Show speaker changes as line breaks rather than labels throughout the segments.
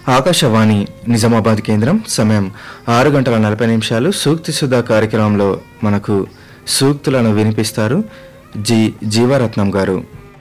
ఆకాశవాణి నిజామాబాద్ కేంద్రం సమయం ఆరు గంటల నలభై నిమిషాలు సూక్తి సుధా కార్యక్రమంలో మనకు సూక్తులను వినిపిస్తారు జి జీవరత్నం గారు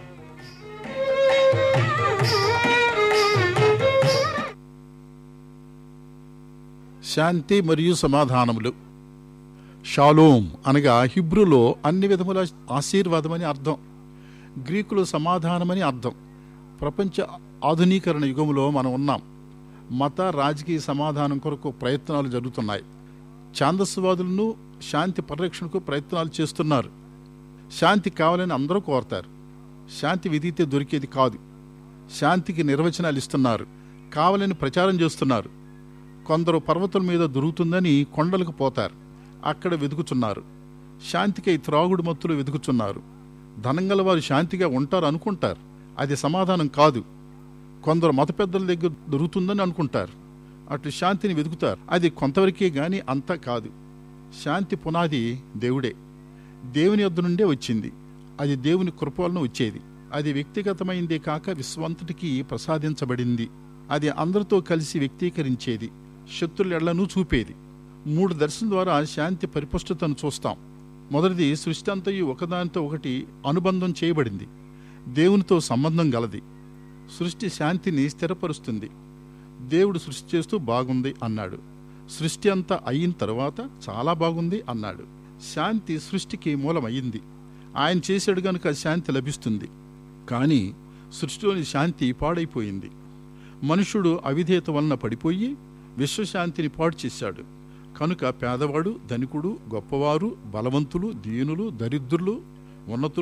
శాంతి మరియు సమాధానములు షాలోం అనగా హిబ్రూలో అన్ని విధముల ఆశీర్వాదమని అర్థం గ్రీకులో సమాధానమని అర్థం ప్రపంచ ఆధునీకరణ యుగంలో మనం ఉన్నాం మత రాజకీయ సమాధానం కొరకు ప్రయత్నాలు జరుగుతున్నాయి ఛాందస్వాదులను శాంతి పరిరక్షణకు ప్రయత్నాలు చేస్తున్నారు శాంతి కావాలని అందరూ కోరతారు శాంతి విధితే దొరికేది కాదు శాంతికి నిర్వచనాలు ఇస్తున్నారు కావాలని ప్రచారం చేస్తున్నారు కొందరు పర్వతం మీద దొరుకుతుందని కొండలకు పోతారు అక్కడ వెతుకుచున్నారు శాంతికై త్రాగుడు మత్తులు వెతుకుచున్నారు ధనంగల వారు శాంతిగా ఉంటారు అనుకుంటారు అది సమాధానం కాదు కొందరు మత పెద్దల దగ్గర దొరుకుతుందని అనుకుంటారు అటు శాంతిని వెతుకుతారు అది కొంతవరకే గాని అంతా కాదు శాంతి పునాది దేవుడే దేవుని యొద్ద నుండే వచ్చింది అది దేవుని కృప వలన వచ్చేది అది వ్యక్తిగతమైందే కాక విశ్వంతటికి ప్రసాదించబడింది అది అందరితో కలిసి వ్యక్తీకరించేది శత్రుల ఎళ్లను చూపేది మూడు దర్శనం ద్వారా శాంతి పరిపుష్టతను చూస్తాం మొదటిది సృష్టి అంతయు ఒకదానితో ఒకటి అనుబంధం చేయబడింది దేవునితో సంబంధం గలది సృష్టి శాంతిని స్థిరపరుస్తుంది దేవుడు సృష్టి చేస్తూ బాగుంది అన్నాడు సృష్టి అంతా అయిన తరువాత చాలా బాగుంది అన్నాడు శాంతి సృష్టికి మూలమయ్యింది ఆయన చేశాడు గనుక శాంతి లభిస్తుంది కానీ సృష్టిలోని శాంతి పాడైపోయింది మనుషుడు అవిధేయత వలన పడిపోయి విశ్వశాంతిని పాడు చేశాడు కనుక పేదవాడు ధనికుడు గొప్పవారు బలవంతులు దీనులు దరిద్రులు ఉన్నతులు